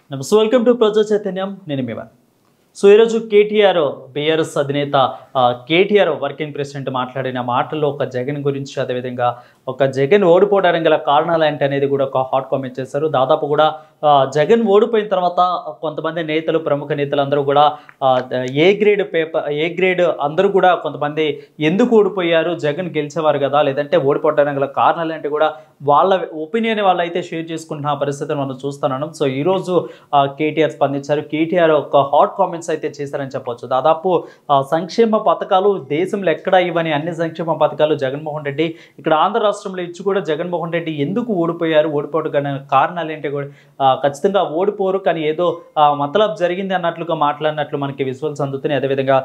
నమస్తే welcome to ప్రజా చైతన్యం నేను మీవన్ సో ఈరోజు కేటీఆర్ బీఆర్ఎస్ అధినేత ఆ, కేటీఆర్ వర్కింగ్ ప్రెసిడెంట్ మాట్లాడిన మాటల్లో ఒక జగన్ గురించి అదేవిధంగా ఒక జగన్ ఓడిపోవడానికి గల కారణాలు ఏంటి అనేది కూడా ఒక హాట్ కామెంట్ చేశారు దాదాపు కూడా ఆ, జగన్ ఓడిపోయిన తర్వాత కొంతమంది నేతలు ప్రముఖ నేతలు అందరూ కూడా ఆ, A grade paper A grade అందరూ కూడా కొంతమంది ఎందుకు ఓడిపోయారు జగన్ గెలిచేవారు కదా లేదంటే ఓడిపోవడానికి గల కారణాలు ఏంటి కూడా వాళ్ళ ఒపీనియన్ వాళ్ళు అయితే షేర్ చేసుకుంటున్న పరిస్థితిని మనం చూస్తున్నాను సో ఈరోజు కేటీఆర్ స్పందించారు కేటీఆర్ ఒక హాట్ కామెంట్స్ అయితే చేశారని చెప్పొచ్చు దాదాపు ఆ, సంక్షేమ పథకాలు దేశంలో ఎక్కడ ఇవ్వని అన్ని సంక్షేమ పథకాలు జగన్మోహన్ రెడ్డి ఇక్కడ ఆంధ్ర రాష్ట్రంలో ఇచ్చి కూడా జగన్మోహన్ రెడ్డి ఎందుకు ఓడిపోయారు ఓడిపోవడం కారణాలు ఏంటి కూడా ఆ, ఖచ్చితంగా ఓడిపోరు కానీ ఏదో ఆ, మతలబ్ జరిగింది అన్నట్లుగా మాట్లాడినట్లు మనకి విజువల్స్ అందుతున్నాయి అదేవిధంగా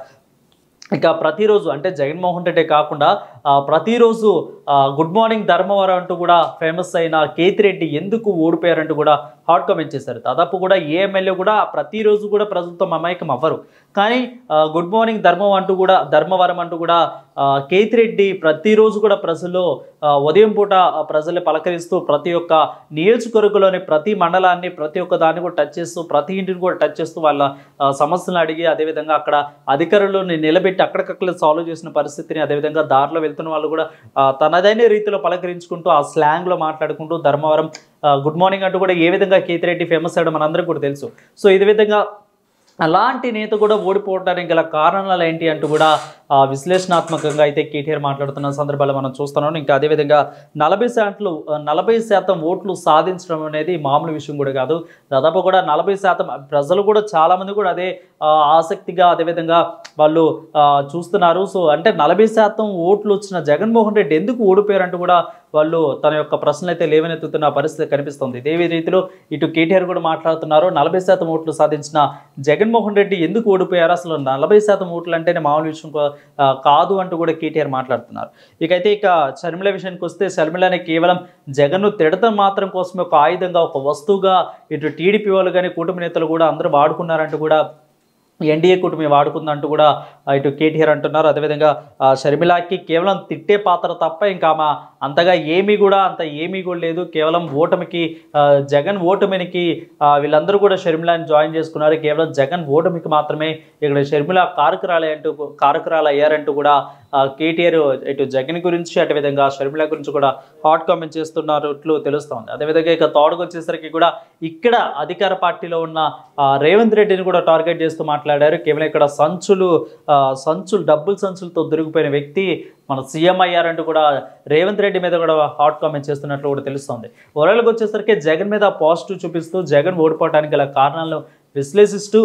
ఇక ప్రతిరోజు అంటే జగన్మోహన్ రెడ్డి కాకుండా ఆ, ప్రతిరోజు ఆ, గుడ్ మార్నింగ్ ధర్మవరం అంటూ కూడా ఫేమస్ అయిన కేతిరెడ్డి ఎందుకు ఓడిపోయారంటూ కూడా హాట్ కామెంట్ చేశారు దాదాపు కూడా ఏ ఎమ్మెల్యే కూడా ప్రతిరోజు కూడా ప్రజలతో మమైకం అవ్వరు కానీ ఆ, గుడ్ మార్నింగ్ ధర్మం అంటూ కూడా ధర్మవరం అంటూ కూడా ఆ, కేతిరెడ్డి ప్రతిరోజు కూడా ప్రజలు ఆ, ఉదయం పూట ఆ, ప్రజల్ని పలకరిస్తూ ప్రతి ఒక్క నియోజకవర్గంలోని ప్రతి మండలాన్ని ప్రతి ఒక్క దాన్ని కూడా టచ్ చేస్తూ ప్రతి ఇంటిని కూడా టచ్ చేస్తూ వాళ్ళ ఆ, సమస్యలను అడిగి అదేవిధంగా అక్కడ అధికారులను నిలబెట్టి అక్కడికక్కడ సాల్వ్ చేసిన పరిస్థితిని అదేవిధంగా దారిలో వెళ్తున్న వాళ్ళు కూడా ఆ, తనదైన రీతిలో పలకరించుకుంటూ ఆ స్లాంగ్లో మాట్లాడుకుంటూ ధర్మవరం ఆ, గుడ్ మార్నింగ్ అంటూ కూడా ఏ విధంగా కేతిరెడ్డి ఫేమస్ అయ్యడం మనందరికీ కూడా తెలుసు సో ఇదే విధంగా అలాంటి నేత కూడా ఓడిపోవడానికి గల కారణాలు ఏంటి అంటూ కూడా ఆ, విశ్లేషణాత్మకంగా అయితే కేటీఆర్ మాట్లాడుతున్న సందర్భాలు మనం చూస్తున్నాం ఇంకా అదేవిధంగా నలభై శాతం నలభై శాతం ఓట్లు సాధించడం అనేది మామూలు విషయం కూడా కాదు దాదాపు కూడా నలభై శాతం ప్రజలు కూడా చాలామంది కూడా అదే ఆ, ఆసక్తిగా అదేవిధంగా వాళ్ళు ఆ, చూస్తున్నారు సో అంటే నలభై శాతం ఓట్లు వచ్చిన జగన్మోహన్ రెడ్డి ఎందుకు ఓడిపోయారంటూ కూడా వాళ్ళు తన యొక్క ప్రశ్నలు అయితే లేవనెత్తుతున్న పరిస్థితి కనిపిస్తుంది ఇదే రీతిలో ఇటు కేటీఆర్ కూడా మాట్లాడుతున్నారు నలభై శాతం ఓట్లు సాధించిన జగన్మోహన్ రెడ్డి ఎందుకు ఓడిపోయారు అసలు నలభై శాతం ఓట్లు అంటేనే మామూలు విషయం కా- ఆ, కాదు అంటూ కూడా కేటీఆర్ మాట్లాడుతున్నారు ఇకైతే ఇక షర్మిల విషయానికి వస్తే షర్మిలని కేవలం జగన్ను తిడతం మాత్రం కోసమే ఒక ఆయుధంగా ఒక వస్తువుగా ఇటు టీడీపీ వాళ్ళు కానీ కూటమి నేతలు కూడా అందరూ వాడుకున్నారంటూ కూడా ఎన్డీఏ కూటమి వాడుకుందంటూ కూడా ఆ, ఇటు కేటీఆర్ అంటున్నారు అదేవిధంగా ఆ, షర్మిలాకి కేవలం తిట్టే పాత్ర తప్ప ఇంకా ఆమె అంతగా ఏమీ కూడా అంత ఏమీ కూడా లేదు కేవలం ఓటమికి ఆ, జగన్ ఓటమికి ఆ, వీళ్ళందరూ కూడా షర్మిలాని జాయిన్ చేసుకున్నారు కేవలం జగన్ ఓటమికి మాత్రమే ఇక్కడ షర్మిల కారకురాలే అంటూ కారకురాలు అయ్యారంటూ కూడా ఆ, కేటీఆర్ ఇటు జగన్ గురించి అదేవిధంగా షర్మిల గురించి కూడా హాట్ కామెంట్ చేస్తున్నట్లు తెలుస్తోంది అదేవిధంగా ఇక తోడుకు వచ్చేసరికి కూడా ఇక్కడ అధికార పార్టీలో ఉన్న ఆ, రేవంత్ రెడ్డిని కూడా టార్గెట్ చేస్తూ మాట్లాడారు కేవలం ఇక్కడ సంచులు ఆ, సంచులు డబ్బులు సంచులతో దొరికిపోయిన వ్యక్తి మన సీఎం అయ్యారంటూ కూడా రేవంత్ రెడ్డి మీద కూడా హాట్ కామెంట్ చేస్తున్నట్లు కూడా తెలుస్తోంది ఓవరాల్గా వచ్చేసరికి జగన్ మీద పాజిటివ్ చూపిస్తూ జగన్ ఓడిపోవడానికి గల కారణాలను విశ్లేషిస్తూ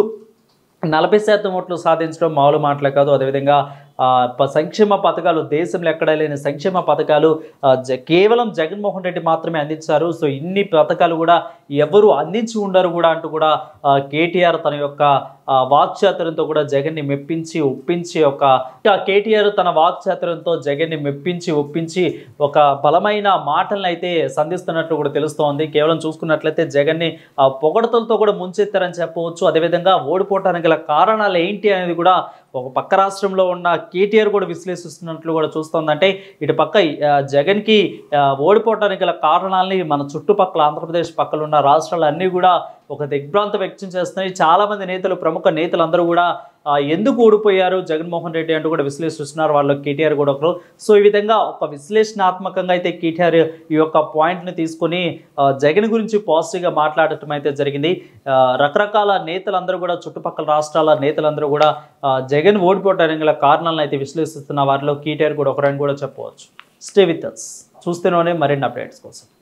నలభై శాతం ఓట్లు సాధించడం మామూలు మాటలే కాదు అదేవిధంగా ఆ, ప- సంక్షేమ పథకాలు దేశంలో ఎక్కడ లేని సంక్షేమ పథకాలు ఆ, జ- కేవలం జగన్మోహన్ రెడ్డి మాత్రమే అందించారు సో ఇన్ని పథకాలు కూడా ఎవరు అందించి ఉండరు కూడా అంటూ కూడా ఆ, కేటీఆర్ తన యొక్క ఆ, వాక్చాతుర్యంతో కూడా జగన్ని మెప్పించి ఒప్పించి ఒక ఇంకా కేటీఆర్ తన వాక్చాతుర్యంతో జగన్ని మెప్పించి ఒప్పించి ఒక బలమైన మాటలను అయితే సంధిస్తున్నట్లు కూడా తెలుస్తోంది కేవలం చూసుకున్నట్లయితే జగన్ని ఆ, పొగడతలతో కూడా ముంచెత్తారని చెప్పవచ్చు అదేవిధంగా ఓడిపోవటానికి గల కారణాలు ఏంటి అనేది కూడా ఒక పక్క రాష్ట్రంలో ఉన్న కేటీఆర్ కూడా విశ్లేషిస్తున్నట్లు కూడా చూస్తోంది అంటే ఇటు పక్క ఆ, జగన్కి ఆ, ఓడిపోవటానికి గల కారణాలని మన చుట్టుపక్కల ఆంధ్రప్రదేశ్ పక్కల ఉన్న రాష్ట్రాలు అన్నీ కూడా ఒక దిగ్భ్రాంతి వ్యక్తం చేస్తున్నాయి చాలా మంది నేతలు ప్రముఖ నేతలు అందరూ కూడా ఆ, ఎందుకు ఓడిపోయారు జగన్మోహన్ రెడ్డి అంటూ కూడా విశ్లేషిస్తున్నారు వాళ్ళు కేటీఆర్ కూడా ఒకరు సో ఈ విధంగా ఒక విశ్లేషణాత్మకంగా అయితే కేటీఆర్ ఈ యొక్క పాయింట్ని తీసుకొని ఆ, జగన్ గురించి పాజిటివ్గా మాట్లాడటం అయితే జరిగింది ఆ, రకరకాల నేతలందరూ కూడా చుట్టుపక్కల రాష్ట్రాల నేతలందరూ కూడా ఆ, జగన్ ఓడిపోవడానికి గల కారణాలను అయితే విశ్లేషిస్తున్న వారిలో కేటీఆర్ కూడా ఒకరని కూడా చెప్పవచ్చు స్టే విత్ అస్ చూస్తూనే మరిన్ని అప్డేట్స్ కోసం